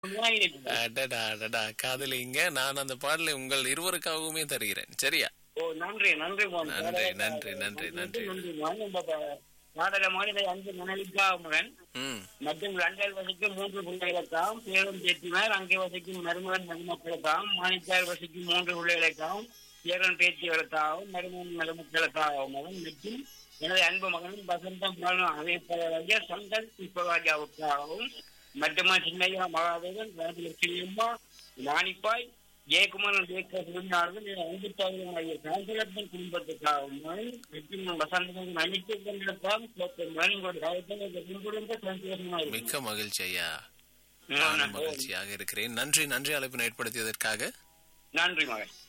அடடா அடடா காதலிங்க நான் அந்த பாடலை உங்கள் இருவருக்காகவுமே தருகிறேன் சரியா ஓ நன்றி நன்றி மோகன். நன்றி, நன்றி, நன்றி, நன்றி. நன்றி மோகன். இந்த ப- நாடக மாநில அன்பு மணலிக்கா மகன் ம் மற்றும் லண்டன் வசிக்கும் மூன்று பிள்ளைகளுக்காம் பேரும் பேத்தினார் அங்கே வசிக்கும் மருமகன் மருமக்களுக்காம் மாணிக்கார் வசிக்கும் மூன்று பிள்ளைகளுக்காம் பேரன் பேத்திகளுக்காகவும் மருமகன் மருமக்களுக்காகவும் மகன் மற்றும் எனது அன்பு மகனும் வசந்தம் பாலும் அமைப்பாளராகிய சங்கர் புஷ்பராஜாவுக்காகவும் மட்டுமா சின்னையா மகாதேவன் ராஜலட்சுமியம்மா ராணிப்பாய் ஜெயக்குமாரன் ஜெயக்க குடும்பத்தார்கள் ஐம்பத்தாயிரம் காஞ்சிலப்பன் குடும்பத்துக்காகவும் மற்றும் வசந்தம் அனைத்து கொண்டிருக்காம் உங்களோட காலத்தில் குடும்ப சந்தோஷமாக மிக்க மகிழ்ச்சி ஐயா நானும் இருக்கும் மகிழ்ச்சியாக இருக்கிறேன் நன்றி நன்றி அழைப்பினை ஏற்படுத்தியதற்காக நன்றி மகன்